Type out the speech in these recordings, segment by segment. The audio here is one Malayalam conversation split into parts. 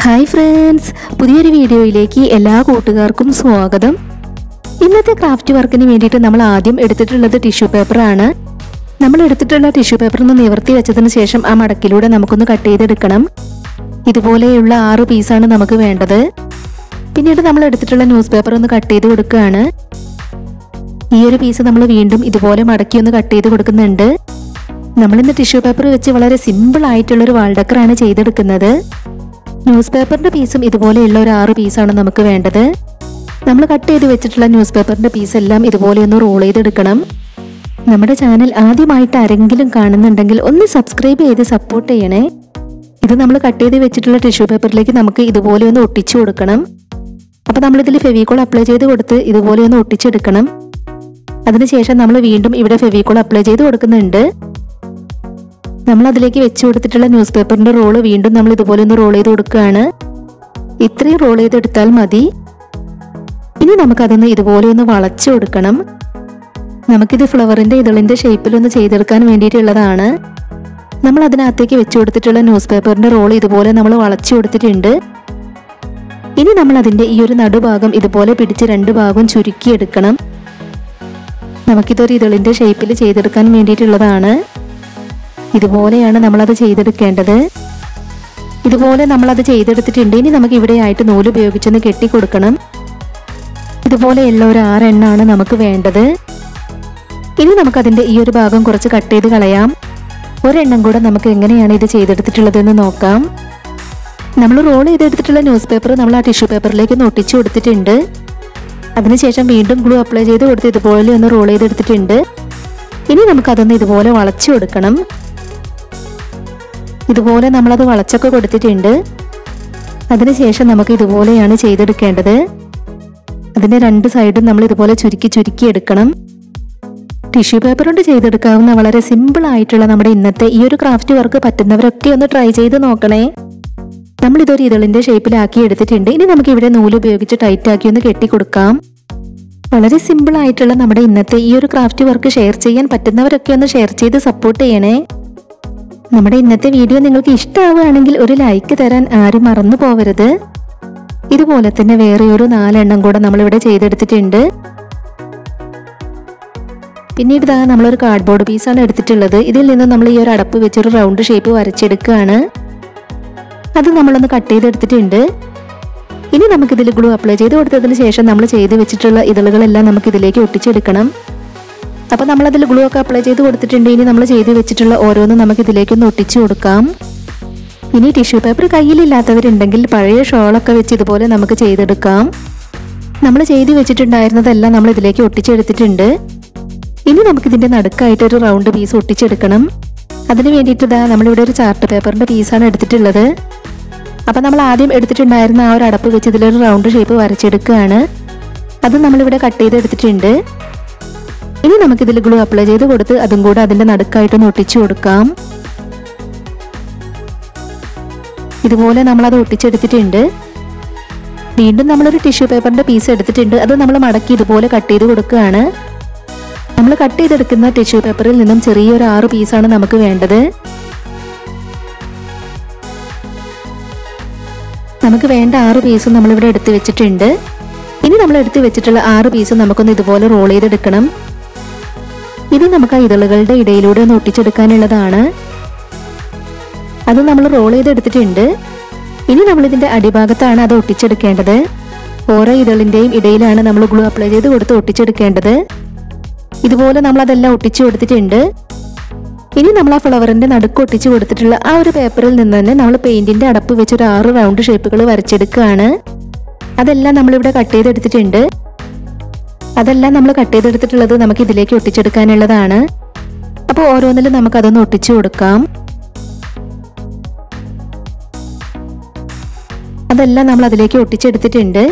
ഹായ് ഫ്രണ്ട്സ് പുതിയൊരു വീഡിയോയിലേക്ക് എല്ലാ കൂട്ടുകാർക്കും സ്വാഗതം ഇന്നത്തെ ക്രാഫ്റ്റ് വർക്കിന് വേണ്ടിയിട്ട് നമ്മൾ ആദ്യം എടുത്തിട്ടുള്ളത് ടിഷ്യൂ പേപ്പറാണ് നമ്മൾ എടുത്തിട്ടുള്ള ടിഷ്യൂ പേപ്പർ ഒന്ന് നിവർത്തി വെച്ചതിന് ശേഷം ആ മടക്കിലൂടെ നമുക്കൊന്ന് കട്ട് ചെയ്തെടുക്കണം ഇതുപോലെയുള്ള ആറ് പീസാണ് നമുക്ക് വേണ്ടത് പിന്നീട് നമ്മൾ എടുത്തിട്ടുള്ള ന്യൂസ് പേപ്പർ ഒന്ന് കട്ട് ചെയ്ത് കൊടുക്കുകയാണ് ഈ ഒരു പീസ് നമ്മൾ വീണ്ടും ഇതുപോലെ മടക്കി ഒന്ന് കട്ട് ചെയ്ത് കൊടുക്കുന്നുണ്ട് നമ്മളിന്ന് ടിഷ്യൂ പേപ്പർ വെച്ച് വളരെ സിമ്പിൾ ആയിട്ടുള്ള ഒരു വാൾഡക്കറാണ് ചെയ്തെടുക്കുന്നത് ന്യൂസ് പേപ്പറിന്റെ പീസും ഇതുപോലെയുള്ള ഒരു ആറ് പീസാണ് നമുക്ക് വേണ്ടത് നമ്മൾ കട്ട് ചെയ്ത് വെച്ചിട്ടുള്ള ന്യൂസ് പേപ്പറിന്റെ പീസ് എല്ലാം ഇതുപോലെ ഒന്ന് റോൾ ചെയ്തെടുക്കണം നമ്മുടെ ചാനൽ ആദ്യമായിട്ട് ആരെങ്കിലും കാണുന്നുണ്ടെങ്കിൽ ഒന്ന് സബ്സ്ക്രൈബ് ചെയ്ത് സപ്പോർട്ട് ചെയ്യണേ ഇത് നമ്മൾ കട്ട് ചെയ്ത് വെച്ചിട്ടുള്ള ടിഷ്യൂ പേപ്പറിലേക്ക് നമുക്ക് ഇതുപോലെ ഒന്ന് ഒട്ടിച്ചു കൊടുക്കണം അപ്പോൾ നമ്മളിതിൽ ഫെവിക്കോൾ അപ്ലൈ ചെയ്ത് കൊടുത്ത് ഇതുപോലെ ഒന്ന് ഒട്ടിച്ചെടുക്കണം അതിനുശേഷം നമ്മൾ വീണ്ടും ഇവിടെ ഫെവിക്കോൾ അപ്ലൈ ചെയ്ത് കൊടുക്കുന്നുണ്ട് നമ്മൾ അതിലേക്ക് വെച്ച് കൊടുത്തിട്ടുള്ള ന്യൂസ് പേപ്പറിന്റെ റോള് വീണ്ടും നമ്മൾ ഇതുപോലെ ഒന്ന് റോൾ ചെയ്ത് കൊടുക്കുകയാണ് ഇത്രയും റോൾ ചെയ്തെടുത്താൽ മതി ഇനി നമുക്കതൊന്ന് ഇതുപോലെ ഒന്ന് വളച്ചു കൊടുക്കണം നമുക്കിത് ഫ്ലവറിന്റെ ഇതളിന്റെ ഷേപ്പിൽ ഒന്ന് ചെയ്തെടുക്കാൻ വേണ്ടിയിട്ടുള്ളതാണ് നമ്മൾ അതിനകത്തേക്ക് വെച്ച് കൊടുത്തിട്ടുള്ള ന്യൂസ് പേപ്പറിന്റെ റോൾ ഇതുപോലെ നമ്മൾ വളച്ചു കൊടുത്തിട്ടുണ്ട് ഇനി നമ്മൾ അതിന്റെ ഈ ഒരു നടുഭാഗം ഇതുപോലെ പിടിച്ച് രണ്ട് ഭാഗവും ചുരുക്കിയെടുക്കണം നമുക്കിതൊരു ഇതളിന്റെ ഷേപ്പിൽ ചെയ്തെടുക്കാൻ വേണ്ടിയിട്ടുള്ളതാണ് ഇതുപോലെയാണ് നമ്മളത് ചെയ്തെടുക്കേണ്ടത് ഇതുപോലെ നമ്മളത് ചെയ്തെടുത്തിട്ടുണ്ട് ഇനി നമുക്ക് ഇവിടെ ആയിട്ട് നൂല് ഉപയോഗിച്ചൊന്ന് കെട്ടിക്കൊടുക്കണം ഇതുപോലെ ഉള്ള ഒരു ആറെണ്ണാണ് നമുക്ക് വേണ്ടത് ഇനി നമുക്കതിൻ്റെ ഈ ഒരു ഭാഗം കുറച്ച് കട്ട് ചെയ്ത് കളയാം ഒരെണ്ണം കൂടെ നമുക്ക് എങ്ങനെയാണ് ഇത് ചെയ്തെടുത്തിട്ടുള്ളതെന്ന് നോക്കാം നമ്മൾ റോൾ ചെയ്തെടുത്തിട്ടുള്ള ന്യൂസ് പേപ്പർ നമ്മൾ ആ ടിഷ്യൂ പേപ്പറിലേക്ക് ഒന്ന് ഒട്ടിച്ചു കൊടുത്തിട്ടുണ്ട് അതിനുശേഷം വീണ്ടും ഗ്ലൂ അപ്ലൈ ചെയ്ത് കൊടുത്ത് ഇതുപോലെ ഒന്ന് റോൾ ചെയ്തെടുത്തിട്ടുണ്ട് ഇനി നമുക്കതൊന്ന് ഇതുപോലെ വളച്ചു കൊടുക്കണം ഇതുപോലെ നമ്മളത് വളച്ചൊക്കെ കൊടുത്തിട്ടുണ്ട് അതിനുശേഷം നമുക്ക് ഇതുപോലെയാണ് ചെയ്തെടുക്കേണ്ടത് അതിൻ്റെ രണ്ട് സൈഡും നമ്മൾ ഇതുപോലെ ചുരുക്കി ചുരുക്കി എടുക്കണം ടിഷ്യൂ പേപ്പർ കൊണ്ട് ചെയ്തെടുക്കാവുന്ന വളരെ സിമ്പിൾ ആയിട്ടുള്ള നമ്മുടെ ഇന്നത്തെ ഈ ഒരു ക്രാഫ്റ്റ് വർക്ക് പറ്റുന്നവരൊക്കെ ഒന്ന് ട്രൈ ചെയ്ത് നോക്കണേ നമ്മൾ ഇതൊരു ഇതളിന്റെ ഷേപ്പിലാക്കി എടുത്തിട്ടുണ്ട് ഇനി നമുക്ക് ഇവിടെ നൂല് ഉപയോഗിച്ച് ടൈറ്റ് ആക്കി ഒന്ന് കെട്ടിക്കൊടുക്കാം വളരെ സിമ്പിൾ ആയിട്ടുള്ള നമ്മുടെ ഇന്നത്തെ ഈ ഒരു ക്രാഫ്റ്റ് വർക്ക് ഷെയർ ചെയ്യാൻ പറ്റുന്നവരൊക്കെ ഒന്ന് ഷെയർ ചെയ്ത് സപ്പോർട്ട് ചെയ്യണേ നമ്മുടെ ഇന്നത്തെ വീഡിയോ നിങ്ങൾക്ക് ഇഷ്ടമാവുകയാണെങ്കിൽ ഒരു ലൈക്ക് തരാൻ ആരും മറന്നു പോവരുത് ഇതുപോലെ തന്നെ വേറെ ഒരു നാലെണ്ണം കൂടെ നമ്മളിവിടെ ചെയ്തെടുത്തിട്ടുണ്ട് പിന്നീട് ഇതാ നമ്മളൊരു കാർഡ്ബോർഡ് പീസാണ് എടുത്തിട്ടുള്ളത് ഇതിൽ നിന്ന് നമ്മൾ ഈ ഒരു അടപ്പ് വെച്ചൊരു റൗണ്ട് ഷേപ്പ് വരച്ചെടുക്കുകയാണ് അത് നമ്മളൊന്ന് കട്ട് ചെയ്തെടുത്തിട്ടുണ്ട് ഇനി നമുക്കിതിൽ ഗ്ലൂ അപ്ലൈ ചെയ്ത് കൊടുത്തതിന് ശേഷം നമ്മൾ ചെയ്ത് വെച്ചിട്ടുള്ള ഇതളുകളെല്ലാം നമുക്ക് ഇതിലേക്ക് ഒട്ടിച്ചെടുക്കണം അപ്പോൾ നമ്മളതിൽ ഗ്ലൂ ഒക്കെ അപ്ലൈ ചെയ്ത് കൊടുത്തിട്ടുണ്ട് ഇനി നമ്മൾ ചെയ്ത് വെച്ചിട്ടുള്ള ഓരോന്നും നമുക്ക് ഇതിലേക്കൊന്ന് ഒട്ടിച്ചു കൊടുക്കാം ഇനി ടിഷ്യൂ പേപ്പർ കയ്യിലില്ലാത്തവരുണ്ടെങ്കിൽ പഴയ ഷോളൊക്കെ വെച്ച് ഇതുപോലെ നമുക്ക് ചെയ്തെടുക്കാം നമ്മൾ ചെയ്ത് വെച്ചിട്ടുണ്ടായിരുന്നതെല്ലാം നമ്മൾ ഇതിലേക്ക് ഒട്ടിച്ചെടുത്തിട്ടുണ്ട് ഇനി നമുക്കിതിൻ്റെ നടുക്കായിട്ട് ഒരു റൗണ്ട് പീസ് ഒട്ടിച്ചെടുക്കണം അതിന് വേണ്ടിയിട്ട് ഇതാ നമ്മളിവിടെ ഒരു ചാർട്ട് പേപ്പറിൻ്റെ പീസാണ് എടുത്തിട്ടുള്ളത് അപ്പം നമ്മൾ ആദ്യം എടുത്തിട്ടുണ്ടായിരുന്ന ആ ഒരു അടപ്പ് വെച്ച് ഇതിലൊരു റൗണ്ട് ഷേപ്പ് വരച്ചെടുക്കുകയാണ് അത് നമ്മളിവിടെ കട്ട് ചെയ്തെടുത്തിട്ടുണ്ട് ഇനി നമുക്കിതിൽ ഗ്ലൂ അപ്ലൈ ചെയ്ത് കൊടുത്ത് അതും കൂടെ അതിൻ്റെ നടുക്കായിട്ടൊന്ന് ഒട്ടിച്ചു കൊടുക്കാം ഇതുപോലെ നമ്മളത് ഒട്ടിച്ചെടുത്തിട്ടുണ്ട് വീണ്ടും നമ്മളൊരു ടിഷ്യൂ പേപ്പറിൻ്റെ പീസ് എടുത്തിട്ടുണ്ട് അത് നമ്മൾ മടക്കി ഇതുപോലെ കട്ട് ചെയ്ത് കൊടുക്കുകയാണ് നമ്മൾ കട്ട് ചെയ്തെടുക്കുന്ന ടിഷ്യൂ പേപ്പറിൽ നിന്നും ചെറിയൊരു ആറ് പീസാണ് നമുക്ക് വേണ്ടത് നമുക്ക് വേണ്ട ആറ് പീസും നമ്മളിവിടെ എടുത്ത് വെച്ചിട്ടുണ്ട് ഇനി നമ്മൾ എടുത്ത് വെച്ചിട്ടുള്ള ആറ് പീസും നമുക്കൊന്ന് ഇതുപോലെ റോൾ ചെയ്തെടുക്കണം ഇത് നമുക്ക് ആ ഇതളുകളുടെ ഇടയിലൂടെ ഒന്ന് ഒട്ടിച്ചെടുക്കാനുള്ളതാണ് അത് നമ്മൾ റോൾ ചെയ്തെടുത്തിട്ടുണ്ട് ഇനി നമ്മൾ ഇതിന്റെ അടിഭാഗത്താണ് അത് ഒട്ടിച്ചെടുക്കേണ്ടത് ഓരോ ഇതളിന്റെയും ഇടയിലാണ് നമ്മൾ ഗ്ലൂ അപ്ലൈ ചെയ്ത് കൊടുത്ത് ഒട്ടിച്ചെടുക്കേണ്ടത് ഇതുപോലെ നമ്മൾ അതെല്ലാം ഒട്ടിച്ചു കൊടുത്തിട്ടുണ്ട് ഇനി നമ്മൾ ആ ഫ്ലവറിന്റെ നടുക്ക് ഒട്ടിച്ചു കൊടുത്തിട്ടുള്ള ആ ഒരു പേപ്പറിൽ നിന്ന് തന്നെ നമ്മൾ പെയിന്റിന്റെ അടപ്പ് വെച്ച് ഒരു ആറ് റൗണ്ട് ഷേപ്പുകൾ വരച്ചെടുക്കുകയാണ് അതെല്ലാം നമ്മളിവിടെ കട്ട് ചെയ്തെടുത്തിട്ടുണ്ട് അതെല്ലാം നമ്മൾ കട്ട് ചെയ്തെടുത്തിട്ടുള്ളത് നമുക്ക് ഇതിലേക്ക് ഒട്ടിച്ചെടുക്കാനുള്ളതാണ് അപ്പോൾ ഓരോന്നിലും നമുക്ക് അതൊന്ന് ഒട്ടിച്ചു കൊടുക്കാം അതെല്ലാം നമ്മൾ അതിലേക്ക് ഒട്ടിച്ചെടുത്തിട്ടുണ്ട്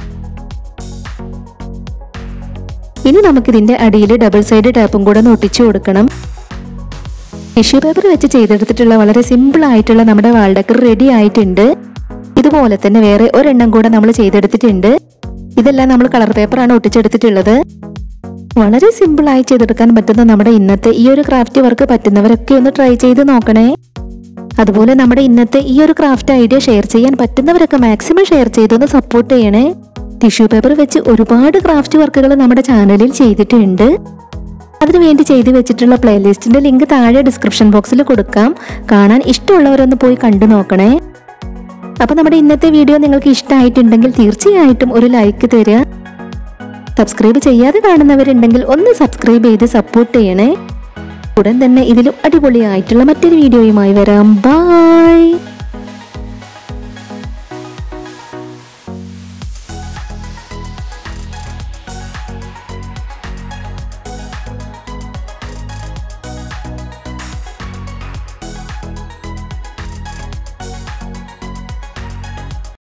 ഇനി നമുക്കിതിന്റെ അടിയിൽ ഡബിൾ സൈഡ് ടാപ്പും കൂടെ ഒന്ന് ഒട്ടിച്ചു കൊടുക്കണം ടിഷ്യൂ പേപ്പർ വെച്ച് ചെയ്തെടുത്തിട്ടുള്ള വളരെ സിമ്പിൾ ആയിട്ടുള്ള നമ്മുടെ വാൾഡക്കർ റെഡി ആയിട്ടുണ്ട് ഇതുപോലെ തന്നെ വേറെ ഒരെണ്ണം കൂടെ നമ്മൾ ചെയ്തെടുത്തിട്ടുണ്ട് ഇതെല്ലാം നമ്മൾ കളർ പേപ്പറാണ് ഒട്ടിച്ചെടുത്തിട്ടുള്ളത് വളരെ സിമ്പിളായി ചെയ്തെടുക്കാൻ പറ്റുന്ന നമ്മുടെ ഇന്നത്തെ ഈ ഒരു ക്രാഫ്റ്റ് വർക്ക് പറ്റുന്നവരൊക്കെ ഒന്ന് ട്രൈ ചെയ്ത് നോക്കണേ അതുപോലെ നമ്മുടെ ഇന്നത്തെ ഈ ഒരു ക്രാഫ്റ്റ് ഐഡിയ ഷെയർ ചെയ്യാൻ പറ്റുന്നവരൊക്കെ മാക്സിമം ഷെയർ ചെയ്തൊന്ന് സപ്പോർട്ട് ചെയ്യണേ ടിഷ്യൂ പേപ്പർ വെച്ച് ഒരുപാട് ക്രാഫ്റ്റ് വർക്കുകൾ നമ്മുടെ ചാനലിൽ ചെയ്തിട്ടുണ്ട് അതിനുവേണ്ടി ചെയ്തു വെച്ചിട്ടുള്ള പ്ലേലിസ്റ്റിന്റെ ലിങ്ക് താഴെ ഡിസ്ക്രിപ്ഷൻ ബോക്സിൽ കൊടുക്കാം കാണാൻ ഇഷ്ടമുള്ളവരൊന്ന് പോയി കണ്ടു നോക്കണേ അപ്പൊ നമ്മുടെ ഇന്നത്തെ വീഡിയോ നിങ്ങൾക്ക് ഇഷ്ടമായിട്ടുണ്ടെങ്കിൽ തീർച്ചയായിട്ടും ഒരു ലൈക്ക് തരിക സബ്സ്ക്രൈബ് ചെയ്യാതെ കാണുന്നവരുണ്ടെങ്കിൽ ഒന്ന് സബ്സ്ക്രൈബ് ചെയ്ത് സപ്പോർട്ട് ചെയ്യണേ ഉടൻ തന്നെ ഇതിലും അടിപൊളിയായിട്ടുള്ള മറ്റൊരു വീഡിയോയുമായി വരാം ബൈ